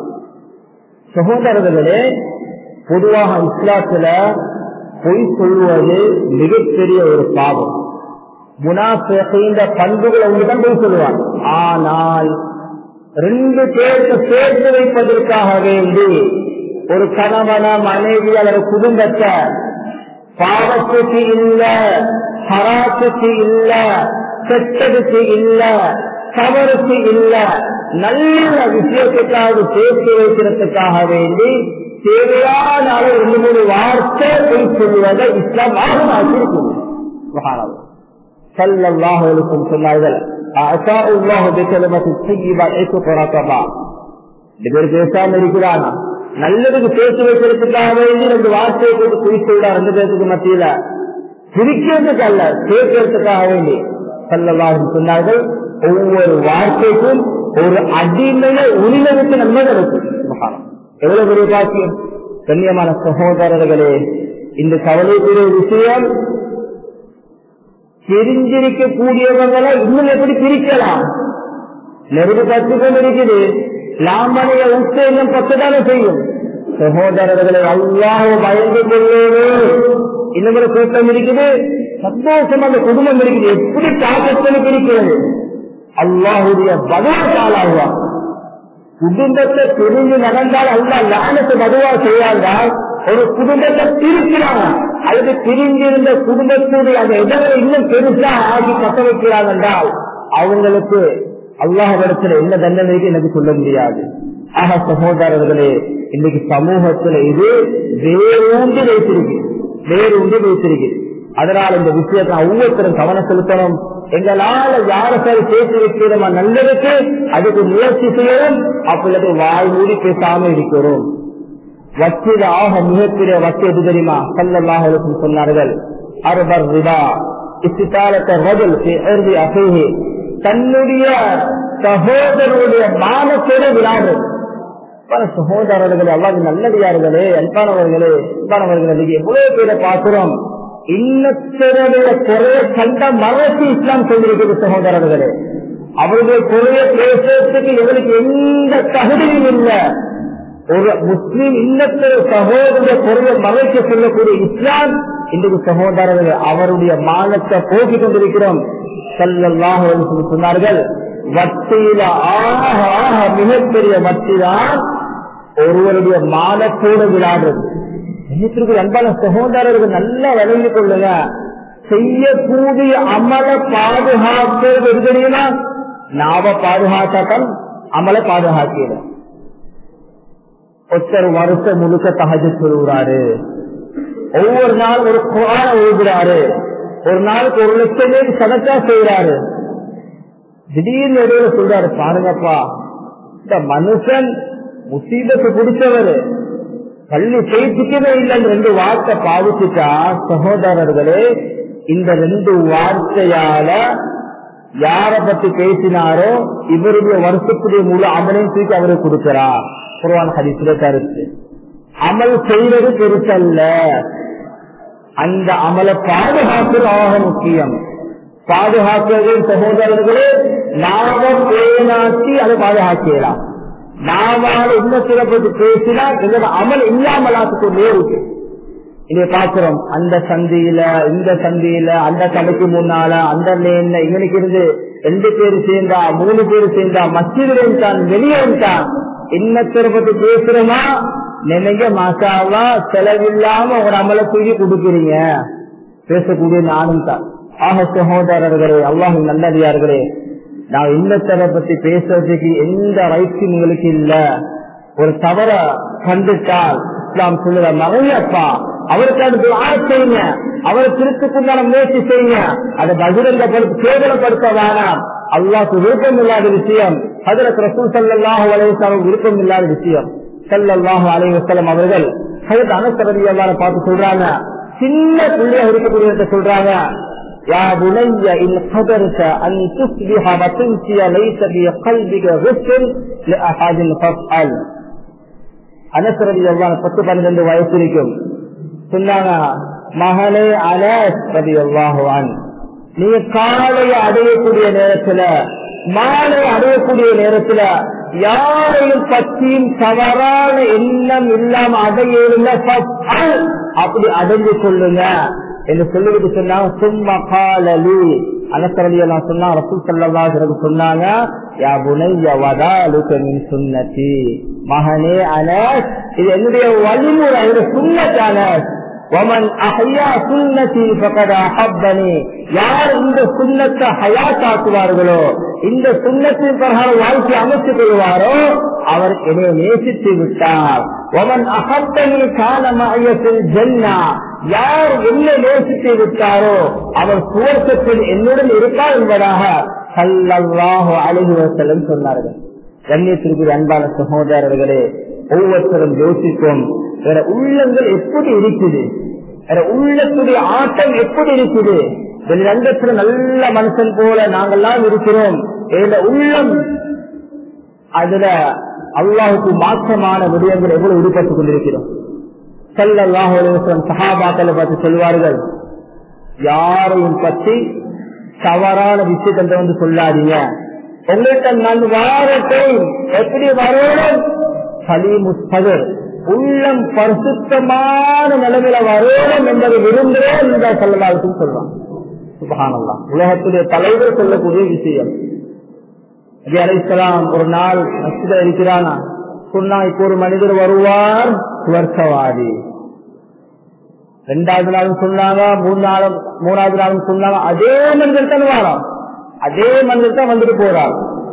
சகோதரர்களே பொதுவாக இஸ்லாத்துல பொய் சொல்வது மிகப்பெரிய ஒரு பாவம் முனாஃபிகின்ற பண்புகளை ஒன்றுதான் போய் சொல்லுவாங்க ஆனால் ரெண்டு பேருக்கு சேர்த்து வைப்பதற்காக வேண்டி ஒரு கணவன மனைவி அல்லது குடும்பத்தை பாவத்துக்கு இல்ல ஹராத்துக்கு இல்ல கெட்டதுக்கு இல்ல தவறுக்கு இல்ல நல்ல விஷயத்துக்காக சேர்த்து வைக்கிறதுக்காக வேண்டி தேவையான அளவு ரெண்டு மூணு வார்த்தை போய் சொல்லுவதை இஸ்லாம் ஆகமாக்கி இருக்குது சல்லாஹுக்கும் சொன்னார்கள் பேசாம இருக்கிறானா நல்லதுக்கு பேசி வைக்கிறதுக்காக வேண்டி ரெண்டு வார்த்தையை போட்டு குறிப்பிட ரெண்டு பேருக்கு மத்தியில சிரிக்கிறதுக்கு அல்ல கேட்கறதுக்காக வேண்டி சல்லல்லாஹு சொன்னார்கள் ஒவ்வொரு வார்த்தைக்கும் ஒரு அடிமைய உரிமைக்கு நன்மை இருக்கும் எவ்வளவு பெரிய பாக்கியம் கண்ணியமான சகோதரர்களே இந்த கவலைக்குரிய விஷயம் தெரிஞ்சிருக்க கூடியவங்களை இன்னும் எப்படி பிரிக்கலாம் நெருடு பத்து கொண்டு இருக்குது லாமனைய உத்தேஜம் பத்துதானே செய்யும் சகோதரர்களை அல்லாஹ் பயந்து கொள்ளவே இன்னொரு கூட்டம் இருக்குது சந்தோஷம் அந்த குடும்பம் இருக்குது எப்படி தாக்கத்தில் பிரிக்கிறது அல்லாஹுடைய பதுவா காலாகுவா குடும்பத்தை பிரிஞ்சு நடந்தால் அல்லா லானத்தை பதுவா செய்யாண்டால் ஒரு குடும்பத்தை பிரிக்கிறாங்க அல்லது பிரிஞ்சிருந்த குடும்பத்துடைய அந்த இடங்களை இன்னும் பெருசா ஆகி கட்ட வைக்கிறாங்க என்றால் அவங்களுக்கு அல்லாஹிடத்துல என்ன தண்டனை இருக்கு எனக்கு சொல்ல முடியாது ஆக சகோதரர்களே இன்னைக்கு சமூகத்துல இது வேரூன்றி வைத்திருக்கு வேரூன்றி வைத்திருக்கு அதனால இந்த விஷயத்தை ஒவ்வொருத்தரும் கவனம் செலுத்தணும் எங்களால யார சரி சேர்த்து வைக்கிறோமா நல்லதுக்கு அதுக்கு முயற்சி செய்யணும் அப்பொழுது வாய் மூடி பேசாம இருக்கிறோம் வச்சில ஆக மிகப்பெரிய வச்சு எது தெரியுமா சல்லல்லாஹ் சொன்னார்கள் அர்பர் ரிதா இஸ்திதாலத்தை ரஜல் எழுதி அசைஹி தன்னுடைய சகோதரனுடைய மானத்தோட விளையாடுறது பல சகோதரர்களே அல்லாது நல்லடியார்களே அன்பானவர்களே அன்பானவர்களே எவ்வளவு பேரை பார்க்கிறோம் இன்னத்தருடைய குறைய கண்ட மறைச்சு இஸ்லாம் சொல்லியிருக்கிறது சகோதரர்களே அவருடைய குறைய பேசுறதுக்கு எங்களுக்கு எந்த தகுதியும் இல்லை ஒரு முஸ்லீம் இன்னத்தர சகோதர குறைய மறைக்க சொல்லக்கூடிய இஸ்லாம் இன்றைக்கு சகோதரர்கள் அவருடைய மானத்தை போக்கிக் கொண்டிருக்கிறோம் செல்லல்லாக சொன்னார்கள் வட்டியில ஆக ஆக மிகப்பெரிய வட்டிதான் ஒருவருடைய மானத்தோடு விளையாடுறது இன்னத்திற்கு அன்பான சகோதரர்கள் நல்லா விளங்கி கொள்ளுங்க செய்யக்கூடிய அமல பாதுகாக்கிறது தெரியுமா நாவ பாதுகாத்தாத்தான் அமல பாதுகாக்கிறேன் ஒருத்தர் வருஷம் முழுக்க தகஜ சொல்லுறாரு ஒவ்வொரு நாள் ஒரு குரான எழுதுறாரு ஒரு நாளுக்கு ஒரு லட்சம் பேர் சதக்கா செய்யறாரு திடீர்னு இடையில சொல்றாரு பாருங்கப்பா இந்த மனுஷன் முசீபத்தை பிடிச்சவரு பள்ளி செய்திக்கவே இல்லைன்னு ரெண்டு வார்த்தை பாதிச்சுட்டா சகோதரர்களே இந்த ரெண்டு வார்த்தையால யார பத்தி பேசினாரோ இவருடைய வருஷத்துடைய முழு அமலையும் தூக்கி அவருக்கு கொடுக்கிறார் குருவான் ஹரிசில கருத்து அமல் செய்வது பெருசல்ல அந்த அமலை பாதுகாக்கிறது ஆக முக்கியம் பாதுகாக்கிறது சகோதரர்களே லாபம் பேனாக்கி அதை பாதுகாக்கலாம் நாவால் இன்னத்தில பற்றி பேசினா எங்களோட அமல் இல்லாமலாத்துக்கு நேருக்கு இதை பாக்குறோம் அந்த சந்தியில இந்த சந்தியில அந்த கடைக்கு முன்னால அந்த லேன்ல இவனுக்கு இருந்து ரெண்டு பேர் சேர்ந்தா மூணு பேர் சேர்ந்தா மசிதில தான் வெளியே தான் இன்னத்தில பத்தி பேசுறோமா நினைங்க மாசாவா செலவில்லாம ஒரு அமலை தூக்கி கொடுக்குறீங்க பேசக்கூடிய நானும் தான் ஆக சகோதரர்களே அல்லாஹ் நல்லடியார்களே நான் இன்னத்தரை பத்தி பேசுறதுக்கு எந்த ரைட்ஸும் உங்களுக்கு இல்ல ஒரு தவற கண்டுட்டால் இஸ்லாம் சொல்லுற மகையப்பா அவருக்கான துஆ செய்யுங்க அவரை திருத்துக்குண்டான முயற்சி செய்யுங்க அதை பகிரங்கப்படுத்த கேவலப்படுத்த வேணாம் அல்லாஹ்க்கு விருப்பம் இல்லாத விஷயம் ஹதரத் ரசூல் ஸல்லல்லாஹு அலைஹி வஸல்லம் விருப்பம் இல்லாத விஷயம் ஸல்லல்லாஹு அலைஹி வஸல்லம் அவர்கள் ஹதரத் அனஸ் ரலியல்லாஹு பார்த்து சொல்றாங்க சின்ன பிள்ளையா இருக்கக்கூடியவங்க சொல்றாங்க يا بني إن قدرت أن تصبح وتمسي ليس بقلبك غسل لأحد فافعل அனசரதி எல்லாம் பத்து பன்னிரண்டு வயசு இருக்கும் சொன்னாங்க மகனே அனஸ் ரதி அல்லாஹுவான் நீங்க காலைய அடையக்கூடிய நேரத்துல மாலை அடையக்கூடிய நேரத்துல யாரையும் பற்றியும் தவறான எண்ணம் இல்லாம அடையில அப்படி அடைஞ்சு கொள்ளுங்க என்று சொல்லிவிட்டு சொன்னாங்க சும்மா காலலி அனசரதி எல்லாம் சொன்னா ரசூல் சல்லா சொன்னாங்க யா புனைய வதாலுக்கு மின் சுன்னதி மகனே அனஸ் இது என்னுடைய வழிமுறை என்னுடைய சுன்னத் அனஸ் ومن احيا سنتي فقد احبني யார் இந்த சுண்ணத்தை ஹயாத்தாக்குவார்களோ இந்த சுண்ணத்தின் பிரகாரம் வாழ்க்கை அமைத்துக் கொள்வாரோ அவர் என்னை நேசித்து விட்டார் ஒமன் அகத்தனி கால மயத்தில் ஜென்னா யார் என்னை நேசித்து விட்டாரோ அவர் சுவர்க்கத்தில் என்னுடன் இருப்பார் என்பதாக சல்லல்லாஹு அலைஹி வஸல்லம் சொன்னார்கள் கண்ணியத்திற்கு அன்பான சகோதரர்களே ஒவ்வொருத்தரும் யோசிக்கும் வேற உள்ளங்கள் எப்படி இருக்குது வேற உள்ளத்துடைய ஆட்டம் எப்படி இருக்குது வெளிரங்கத்துல நல்ல மனுஷன் போல நாங்கெல்லாம் இருக்கிறோம் இந்த உள்ளம் அதுல அல்லாஹுக்கு மாற்றமான விடயங்கள் எவ்வளவு ஈடுபட்டுக் கொண்டிருக்கிறோம் செல்லல்லாஹுலம் சகாபாக்களை பார்த்து சொல்வார்கள் யாரையும் பற்றி தவறான விஷயத்தை வந்து சொல்லாதீங்க உங்கள்கிட்ட நான் வாரத்தையும் எப்படி வரணும் சலீமுஸ்தகர் உள்ளம் பரிசுத்தமான நிலைமையில வரணும் என்பதை விரும்புகிறேன் இந்த சொல்லலாவுக்கும் சொல்றான் சுபகானல்லாம் உலகத்துடைய தலைவர் சொல்லக்கூடிய விஷயம் அலைசலாம் ஒரு நாள் மசித இருக்கிறானா சொன்னா இப்போ ஒரு மனிதர் வருவார் சுவர்க்கவாதி ரெண்டாவது நாளும் சொன்னாங்க மூணு நாளும் மூணாவது நாளும் சொன்னாங்க அதே மனிதர் தான் வாராம் அதே மனிதர் தான் வந்துட்டு போறார்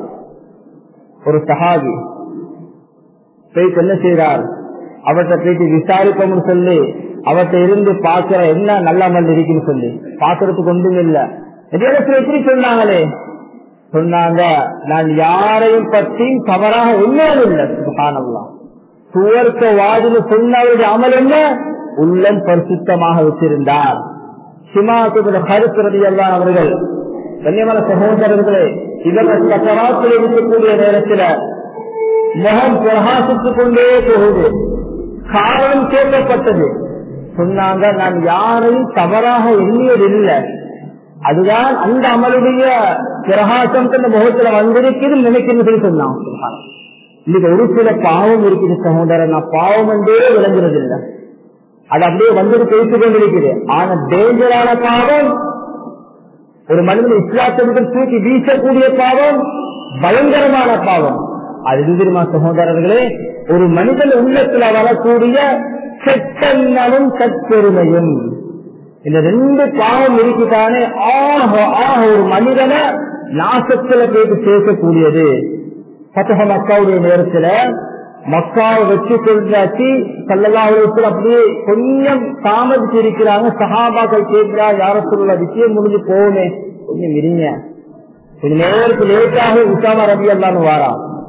ஒரு சஹாபி போயிட்டு என்ன செய்யறார் அவர்கிட்ட போயிட்டு விசாரிப்போம்னு சொல்லி அவர்கிட்ட இருந்து பாக்குற என்ன நல்ல அமல் இருக்குன்னு சொல்லி பாக்குறதுக்கு ஒன்றும் இல்ல எப்படி சொன்னாங்களே சொன்னாங்க நான் யாரையும் பற்றி தவறாக உண்மையான இல்லை சுகானல்லாம் சுவர்க்க வாதில் சொன்னவருடைய அமல் என்ன உள்ளம் பரிசுத்தமாக வச்சிருந்தார் சிமாக்கு கருத்துறது எல்லாம் அவர்கள் கண்ணியமான சகோதரர்களே இவர்கள் சக்கராத்தில் இருக்கக்கூடிய நேரத்தில் முகம் பிரகாசித்துக் கொண்டே போகுது காரணம் கேட்கப்பட்டது சொன்னாங்க நான் யாரையும் தவறாக எண்ணியதில்லை அதுதான் அந்த அமலுடைய பிரகாசம் தந்த முகத்துல வந்திருக்குது நினைக்கிறது சொல்லி சொன்னான் இன்னைக்கு ஒரு சில பாவம் இருக்குது சகோதரன் நான் பாவம் என்றே விளங்குறது இல்லை அது அப்படியே வந்துட்டு பேசிக் கொண்டிருக்குது ஆனா டேஞ்சரான பாவம் ஒரு மனிதன் இஸ்லாத்திற்கு தூக்கி வீசக்கூடிய பாவம் பயங்கரமான பாவம் அது தெரியுமா சகோதரர்களே ஒரு மனிதன் உள்ளத்துல வரக்கூடிய செட்டெண்ணமும் சற்பெருமையும் இந்த ரெண்டு பாவம் இருக்குதானே ஆக ஆக ஒரு மனிதனை நாசத்துல போயிட்டு சேர்க்கக்கூடியது பத்தக மக்காவுடைய நேரத்துல மக்காவை வச்சு கொண்டாச்சு கல்லலாவுலத்தில் அப்படியே கொஞ்சம் தாமதிச்சு இருக்கிறாங்க சகாபாக்கள் கேட்கிறா யார சொல்ல விஷயம் முடிஞ்சு போகுமே கொஞ்சம் இருங்க கொஞ்ச நேரத்துக்கு லேட்டாக உசாமா ரவி அல்லான்னு வாரா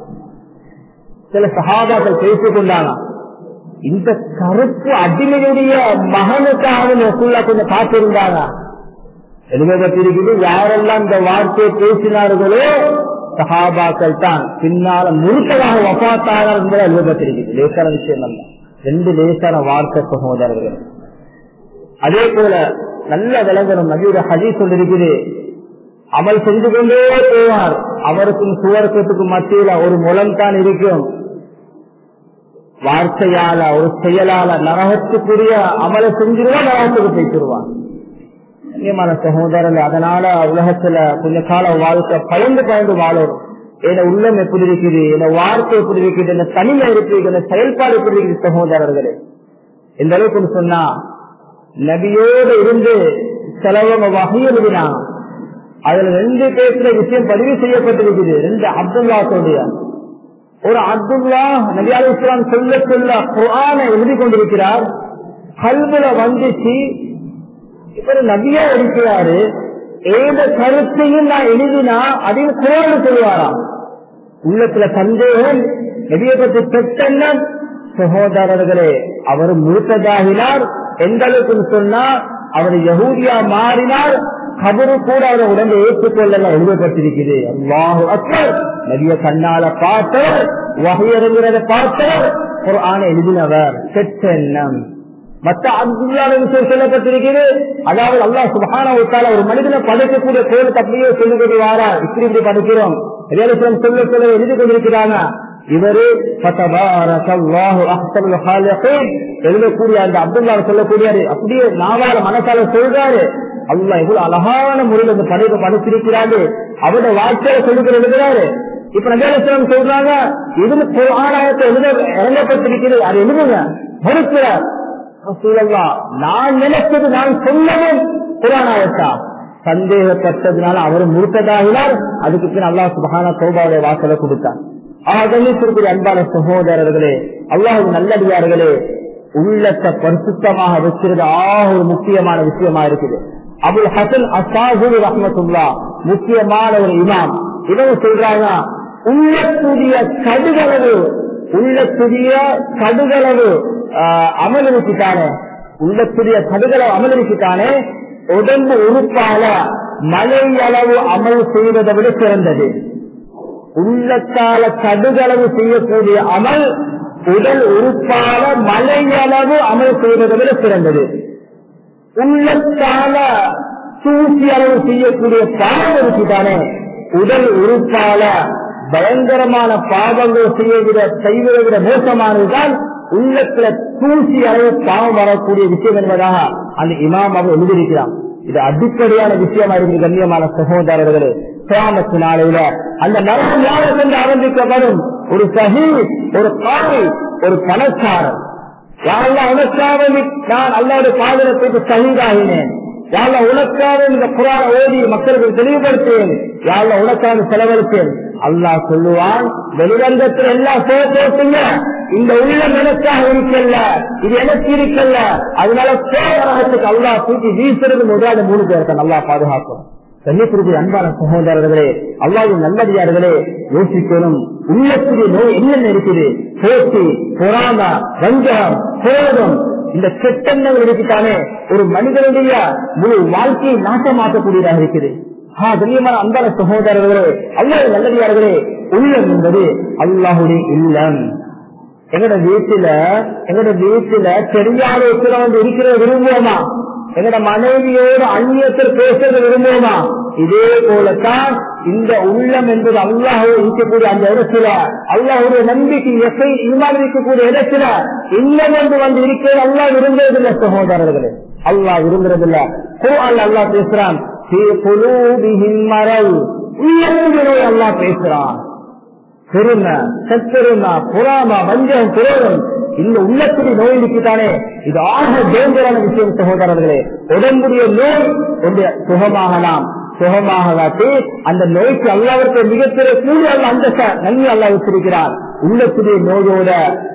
சில சகாபாக்கள் பேசிக் கொண்டாங்க இந்த கருப்பு அடிமையுடைய மகனுக்காக ரசூல்லா கொஞ்சம் காத்திருந்தாங்க எழுதப்பட்டிருக்குது யாரெல்லாம் இந்த வார்த்தையை பேசினார்களோ சஹாபாக்கள் தான் பின்னால முழுக்கதாக வபாத்தார்கள் என்பதை எழுதப்பட்டிருக்குது லேசான விஷயம் அல்ல ரெண்டு லேசான வார்த்தை சகோதரர்கள் அதே போல நல்ல விளங்கணும் நபியோட ஹதி சொல்லிருக்குது அமல் செஞ்சு கொண்டே போவார் அவருக்கும் சுவர்க்கத்துக்கும் மத்தியில ஒரு முலம் தான் இருக்கும் வார்த்தையால ஒரு செயலால நரகத்துக்குரிய அமலை செஞ்சிருவான் நரகத்துக்கு போய்த்திருவான் முக்கியமான சகோதரர் அதனால உலகத்துல கொஞ்ச கால வாழ்க்கை பயந்து பயந்து வாழணும் என உள்ளம் எப்படி இருக்குது என வார்த்தை எப்படி இருக்குது என்ன தனிமை இருக்குது என்ன செயல்பாடு எப்படி இருக்குது சகோதரர்களே இந்த அளவுக்கு சொன்னா நபியோடு இருந்து சிலவங்க வகை எழுதினாங்க அதுல ரெண்டு பேசுற விஷயம் பதிவு செய்யப்பட்டிருக்குது ரெண்டு அப்துல்லாத்துடைய ஒரு அப்துல்லா நபி அலி இஸ்லாம் சொல்ல சொல்ல குரான எழுதி கொண்டிருக்கிறார் கல்வில வந்துச்சு இப்ப நபியா இருக்கிறாரு ஏத கருத்தையும் நான் எழுதினா அதையும் குரான் சொல்லுவாராம் உள்ளத்துல சந்தேகம் நபியை பற்றி பெற்றெண்ணம் சகோதரர்களே அவர் மூத்ததாகினார் எந்த அளவுக்கு சொன்னா அவர் யகூதியா மாறினார் கபரு கூட அவரை உடம்பை ஏற்றுக்கொள்ள எழுதப்பட்டிருக்கிறது அல்லாஹு அக்பர் நபிய கண்ணால பார்த்தவர் வகையறிஞரதை பார்த்தவர் ஒரு ஆணை எழுதினவர் செட்ட எண்ணம் மற்ற அப்துல்லா விஷயம் சொல்லப்பட்டிருக்கிறது அதாவது அல்லாஹ் சுபஹான விட்டால ஒரு மனிதனை படைக்கக்கூடிய கோலுக்கு அப்படியே சொல்லிக் கொண்டு வாரா இப்படி இப்படி படிக்கிறோம் ரியாலிசம் சொல்ல சொல்ல எழுதி கொண்டிருக்கிறாங்க இவரு எழுதக்கூடிய அந்த அப்துல்லா சொல்லக்கூடியாரு அப்படியே நாவால மனசால சொல்றாரு அல்லா எவ்வளவு அழகான முறையில் அந்த படைப்பை படைத்திருக்கிறாரு அவருடைய வாழ்க்கையில சொல்லிக்கிற எழுதுறாரு இப்ப நபியாலம் சொல்றாங்க இது ஆணாயத்தை எழுத இறங்கப்பட்டிருக்கிறது அது எழுதுங்க மறுக்கிறார் நான் நினைச்சது நான் சொன்னதும் புராணாயத்தா சந்தேகப்பட்டதுனால அவர் முழுத்ததாகினார் அதுக்கு பின் அல்லா சுபகான சோபாவுடைய வாசலை கொடுத்தார் ஆகவே திருப்பதி அன்பான சகோதரர்களே அல்லாஹு நல்லடியார்களே உள்ளத்தை பரிசுத்தமாக வச்சிருந்த ஆக ஒரு முக்கியமான விஷயமா இருக்குது அபுல் ஹசன் அசாஹுல் ரஹமத்துல்லா முக்கியமான ஒரு இமாம் இவங்க சொல்றாங்க உள்ளத்துடைய கடுகளவு உள்ளத்துடைய கடுகளவு அமல் இருக்கிட்டானே உள்ளத்துடைய கடுகளவு அமல் இருக்கிட்டானே உடம்பு உறுப்பால மழை அளவு அமல் செய்வதை விட சிறந்தது உள்ளத்தால கடுகளவு செய்யக்கூடிய அமல் உடல் உறுப்பால மழை அளவு அமல் செய்வதை விட சிறந்தது உள்ளத்தால தூசி அளவு செய்யக்கூடிய பாவம் இருக்குதானே உடல் உறுப்பால பயங்கரமான பாவங்கள் செய்யவிட செய்வதை விட மோசமானதுதான் உள்ளத்துல தூசி அளவு பாவம் வரக்கூடிய விஷயம் என்பதாக அந்த இமாம் அவர் எழுதியிருக்கிறான் இது அடிப்படையான விஷயமா இருக்கு கண்ணியமான சகோதரர்களே கிராமத்து நாளையில அந்த நரகம் யாருக்கு என்று ஆரம்பிக்கப்படும் ஒரு சஹி ஒரு காவி ஒரு பணக்காரன் யாரெல்லாம் உனக்காக நான் அல்லாவுடைய பாதனத்துக்கு சகிதாகினேன் யாழ்ல உனக்காக இந்த குரான ஓதி மக்களுக்கு தெளிவுபடுத்தேன் யாழ்ல உனக்காக செலவழித்தேன் அல்லாஹ் சொல்லுவான் வெளிரங்கத்தில் எல்லாம் போட்டுங்க இந்த உள்ளம் எனக்காக இருக்கல்ல இது எனக்கு இருக்கல்ல அதனால சேவரகத்துக்கு அல்லாஹ் தூக்கி வீசுறது முதலாவது மூணு பேருக்கு நல்லா பாதுகாக்கும் கண்ணியத்திற்கு அன்பான சகோதரர்களே அல்லாவின் நல்லடியார்களே யோசிக்கணும் உள்ளத்துடைய நோய் என்னென்ன இருக்குது போட்டி பொறாம வஞ்சகம் கோபம் இந்த கெட்டெண்ணங்கள் இருக்குதானே ஒரு மனிதனுடைய முழு வாழ்க்கையை நாட்டமாக்கக்கூடியதாக இருக்குது கண்ணியமான அன்பான சகோதரர்களே அல்லாஹ் நல்லடியார்களே உள்ளம் என்பது அல்லாஹுடைய இல்லம் எங்கட வீட்டுல எங்கட வீட்டுல தெரியாத ஒருத்தர் வந்து இருக்கிற விரும்புவோமா எங்கட மனைவியோடு அந்நியத்தில் பேசுறது விரும்புவோமா இதே போலத்தான் இந்த உள்ளம் என்பது அல்லாஹ் இருக்கக்கூடிய அந்த இடத்துல அல்லாஹுடைய நம்பிக்கை எசை இமான் இருக்கக்கூடிய இடத்துல இல்லம் என்று வந்து இருக்கிறது அல்லாஹ் விரும்புவதில்லை சகோதரர்களே அல்லாஹ் விரும்புறதில்ல குரான் அல்லாஹ் பேசுறான் உள்ளத்திலே அல்லாஹ் பேசுறான் பெருமை சத்தெருமை புறாமா வஞ்சம் குரோதம் இந்த உள்ளத்துடைய நோய் இருக்குதானே இது ஆக டேஞ்சரான விஷயம் சகோதரர்களே உடம்புடைய நோய் ஒன்று சுகமாகலாம் சுகமாகலாட்டி அந்த நோய்க்கு அல்லாவிற்கு மிகப்பெரிய கூலி அல்ல அந்த நன்மை அல்லா வச்சிருக்கிறார் உள்ளத்துடைய நோயோட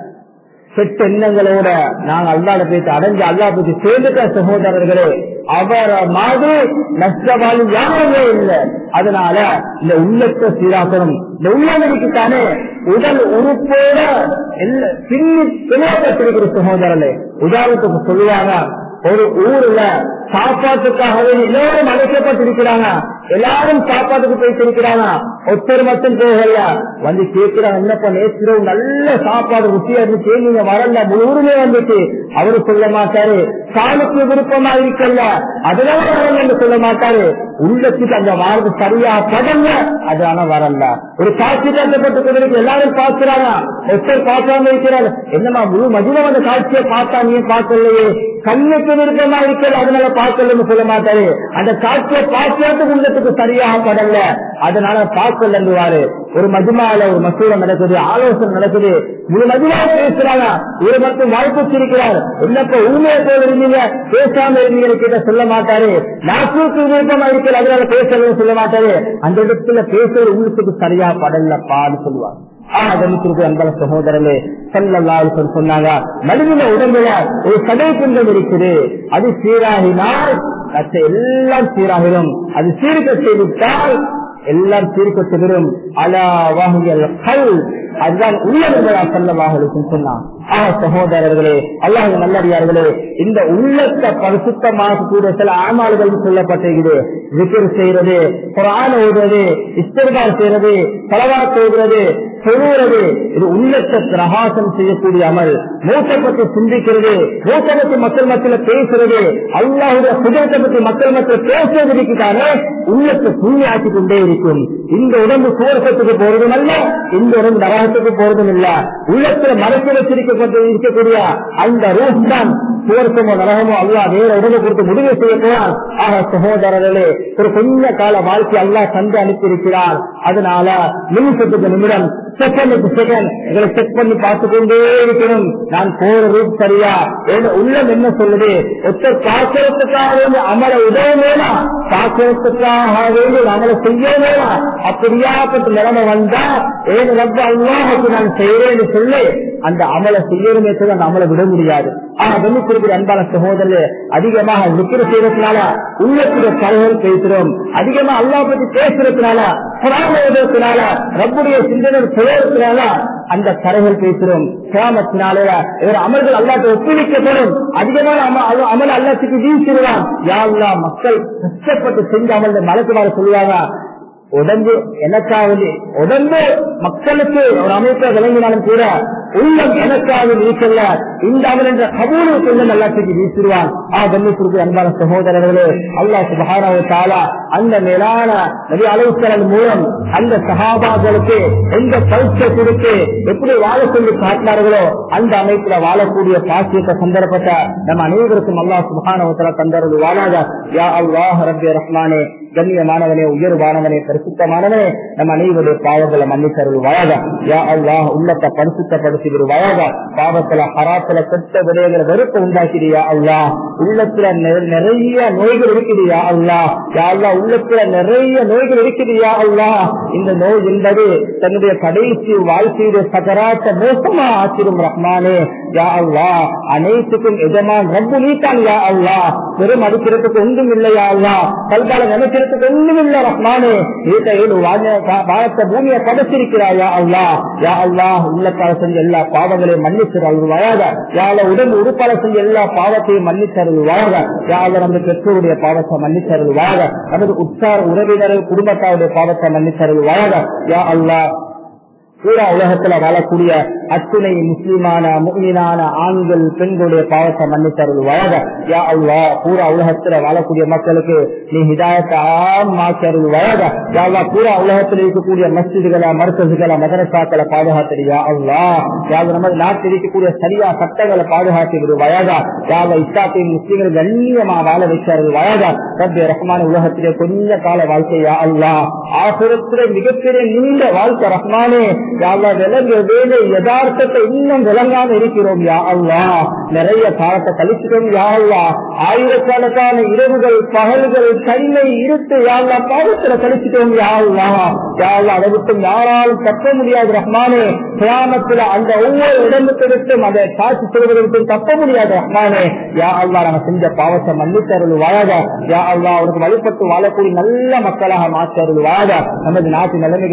கெட்ட எண்ணங்களோட நாங்க அல்லாட பேசி அடைஞ்சு அல்லா பத்தி சேர்ந்துட்ட சகோதரர்களே அவர மாதிரி நஷ்டவாளி யாருமே இல்லை அதனால இந்த உள்ளத்தை சீராக்கணும் இந்த உள்ளவனுக்கு தானே உடல் உறுப்போட பின்னி பிணையப்பட்டிருக்கிற சகோதரர்களே உதாரணத்துக்கு சொல்லுவாங்க ஒரு ஊர்ல சாப்பாட்டுக்காகவே எல்லோரும் அழைக்கப்பட்டிருக்கிறாங்க எல்லாரும் சாப்பாட்டுக்கு போயிட்டு ஒருத்தர் மட்டும் போகல வந்து கேட்கிறாங்க என்னப்பா நேற்று நல்ல சாப்பாடு ருசியா இருந்துச்சு நீங்க வரல முழு ஊருமே வந்துட்டு அவரு சொல்ல மாட்டாரு காலுக்கு விருப்பமா இருக்கல அதனால வரல என்று சொல்ல மாட்டாரு உள்ளத்துக்கு அந்த வாரது சரியா படல அதனால வரல ஒரு காட்சி கட்டப்பட்டு கொண்டிருக்கு எல்லாரும் பார்க்கிறாங்க ஒருத்தர் பார்க்காம இருக்கிறாங்க என்னமா முழு மதியம் அந்த காட்சியை பார்த்தா நீ பார்க்கலையே கண்ணுக்கு விருப்பமா இருக்கல அதனால பார்க்கலன்னு சொல்ல மாட்டாரு அந்த காட்சியை பார்க்காத உள்ளத்துக்கு சரியாக படல அதனால பார்க்கலன்றுவாரு ஒரு மதுமால ஒரு மசூல நடக்குது ஆலோசனை நடக்குது முழு மதுமா பேசுறாங்க ஒரு மட்டும் வாய்ப்பு வச்சிருக்கிறார் என்னப்ப உண்மையை போல இருந்தீங்க பேசாம இருந்தீங்க கிட்ட சொல்ல மாட்டாரு நாட்டுக்கு விருப்பமா இருக்கிற அதனால பேசலன்னு சொல்ல மாட்டாரு அந்த இடத்துல பேசுறது உள்ளத்துக்கு சரியா படலப்பான்னு சொல்லுவாங்க அன்பல சகோதரர்களே செல்லல்லாரு சொன்னாங்க மனிதன உடம்புல ஒரு கடை குண்டம் இருக்குது அது சீராகினால் மற்ற எல்லாம் சீராகிடும் அது சீர்க செய்துவிட்டால் எல்லாம் சீர்கட்டு விடும் அலா வாகியல் கல் அதுதான் உள்ளவர்களா செல்லவாக சொன்னான் ஆக சகோதரர்களே அல்லாஹ் நல்லடியார்களே இந்த உள்ளத்தை பரிசுத்தமாக கூட சில ஆமாள்கள் சொல்லப்பட்டிருக்குது விக்கிர் செய்யறது குரான் ஓடுறது இஸ்திர்கால் செய்யறது பலவாத்து ஓடுறது சொல்லுறது இது உள்ளத்தை பிரகாசம் செய்யக்கூடிய அமல் மூட்டை பற்றி சிந்திக்கிறது மூட்டை பற்றி மக்கள் மத்தியில் பேசுறது அல்லாஹுடைய சுதத்தை பற்றி மக்கள் மத்தியில் பேசுறது இருக்கிறாரே உள்ளத்தை தூய்மையாக்கி கொண்டே இருக்கும் இந்த உடம்பு சூரசத்துக்கு போறதும் அல்ல இந்த உடம்பு நரகத்துக்கு போறதும் இல்ல உள்ளத்துல மறைத்து வச்சிருக்கப்பட்டு இருக்கக்கூடிய அந்த ரூப் தான் சுவர்க்கமோ நரகமோ அல்லா வேற உடம்பு கொடுத்து முடிவு செய்ய போறான் ஆக சகோதரர்களே ஒரு கொஞ்ச கால வாழ்க்கை அல்லா தந்து அனுப்பியிருக்கிறார் அதனால நிமிஷத்துக்கு நிமிடம் செகண்டுக்கு செகண்ட் எங்களை செக் பண்ணி பார்த்து கொண்டே இருக்கணும் நான் போற ரூட் சரியா உள்ளம் என்ன சொல்லுது ஒருத்தர் பார்க்கறதுக்காக வேண்டிய அமல உதவ வேணாம் பார்க்கறதுக்காக வேண்டிய அமல செய்ய வேணாம் அப்படியாப்பட்ட நிலைமை வந்தா ஏன் ரொம்ப அல்லாஹுக்கு நான் செய்யறேன்னு சொல்லி அந்த அமலை செய்யணுமே தவிர அந்த அமலை விட முடியாது ஆனா வெள்ளிக்குறிப்பிட அன்பான சகோதரர் அதிகமாக விக்கிர செய்யறதுனால உள்ளத்துல கலைகள் பேசுறோம் அதிகமா அல்லா பத்தி பேசுறதுனால புறாமத்தினால ரப்புடைய சிந்தனை செய்யறதுனால அந்த கரைகள் பேசுறோம் கிராமத்தினால இவர் அமல்கள் அல்லாட்ட ஒப்புவிக்கப்படும் அதிகமான அம- அம- அமல் அல்லாத்துக்கு வீசிடுவான் யாழ்லா மக்கள் கஷ்டப்பட்டு செஞ்ச அமல் மலக்குமாறு சொல்லுவாங்க உடம்பு எனக்காவது உடம்பு மக்களுக்கு ஒரு அமைப்பை விளங்கினாலும் கூட உள்ளம் எனக்காக இருக்கல இந்த அமல் என்ற கபூலை சொல்ல நல்லாத்துக்கு வீசிடுவான் ஆ கண்ணிற்கு அன்பான சகோதரர்களே அல்லாஹ் சுபஹானாஹு தஆலா அந்த மேலான நபி அலைஹிஸ்ஸலாம் மூலம் அந்த சஹாபாக்களுக்கு எந்த கல்ச்சர் கொடுத்து எப்படி வாழ சொல்லி காட்டினார்களோ அந்த அமைப்புல வாழக்கூடிய பாக்கியத்தை சந்தர்ப்பத்தை நம்ம அனைவருக்கும் அல்லாஹ் சுபஹானாஹு தஆலா தந்தரது வாழாத யா அல்லாஹ் ரப்பி ரஹ்மானே கண்ணியமானவனே உயர்வானவனே பரிசுத்தமானவனே நம்ம அனைவருடைய பாவங்களை மன்னித்தருள் வாழாத யா அல்லாஹ் உள்ளத்தை பரிசுத்தப்படுத்தி விடுவாயாக பாவத்துல ஹராத்துல கெட்ட விடயங்களை வெறுப்பு உண்டாக்கிறியா அல்லாஹ் உள்ளத்துல நெ- நிறைய நோய்கள் இருக்குதுயா அல்லாஹ் யா அல்லாஹ் உள்ளத்துல நிறைய நோய்கள் இருக்குதுயா அல்லாஹ் இந்த நோய் என்பது தன்னுடைய கடைசி வாழ்க்கையுடைய சகராத்த மோசமா ஆச்சிரும் ரஹ்மானே யா அல்லாஹ் அனைத்துக்கும் எஜமான் ரப்பு நீத்தான் யா அல்லாஹ் வெறும் அடிக்கிறதுக்கு ஒன்றும் இல்லையா அல்லாஹ் கல்காலம் நினைக்கிறதுக்கு ஒன்றும் இல்ல ரஹ்மானே வீட்டை ஏழு வாழத்த பூமியை படைச்சிருக்கிறாயா அல்லாஹ் யா அல்லாஹ் உள்ளத்தால செஞ்ச எல்லா பாவங்களையும் மன்னித்தருள்வாயாக யாழ உடம்பு உறுப்பால செஞ்ச எல்லா பாவத்தையும் மன்னித்தருள்வாயாக யாழ நமது பெற்றோருடைய பாவத்தை மன்னித்தருள்வாயாக நமது உற்சார உறவினர் குடும்பத்தாருடைய பாவத்தை மன்னித்தருள்வாயாக யா அல்லாஹ் பூரா உலகத்துல வாழக்கூடிய அத்துணை முஸ்லிமான முக்மீனான ஆண்கள் பெண்களுடைய பாவத்தை மன்னித்தருள்வாயாக யா அல்லா பூரா உலகத்துல வாழக்கூடிய மக்களுக்கு நீ ஹிதாயத்தை ஆமாக்கருள்வாயாக யா அல்லா பூரா உலகத்தில் இருக்கக்கூடிய மஸ்ஜிதுகளை மருத்துவர்களை மதரசாக்களை பாதுகாத்திரியா அல்லா யாக நமது நாட்டில் இருக்கக்கூடிய சரியா சட்டங்களை பாதுகாத்து விடுவாயாக யாக இஸ்லாத்தையும் முஸ்லிம்கள் கண்ணியமா வாழ வைத்தார்கள் ரப்பே ரஹ்மான உலகத்திலே கொஞ்ச கால வாழ்க்கையா அல்லா ஆசுரத்திலே மிகப்பெரிய நீண்ட வாழ்க்கை ரஹ்மானே யாழ்லா விலங்கு வேலை யதார்த்தத்தை இன்னும் விளங்காம இருக்கிறோம் யா அல்லா நிறைய காலத்தை கழிச்சிட்டோம் யா அல்லா ஆயிரக்கணக்கான இரவுகள் பகல்கள் தனிமை இருட்டு யாழ்லா பாவத்துல கழிச்சிட்டோம் யா அல்லா யாழ்லா அதை விட்டும் யாராலும் தப்ப முடியாது ரஹ்மானே கிராமத்துல அந்த ஒவ்வொரு இடமுக்கு விட்டும் அதை காட்சி செய்வதை விட்டும் தப்ப முடியாது ரஹ்மானே யா அல்லா நம்ம செஞ்ச பாவத்தை மன்னித்தருள் வாழ யா அல்லா அவருக்கு வழிபட்டு வாழக்கூடிய நல்ல மக்களாக மாற்றருள் வாழ நமது நாட்டு நிலைமைகள்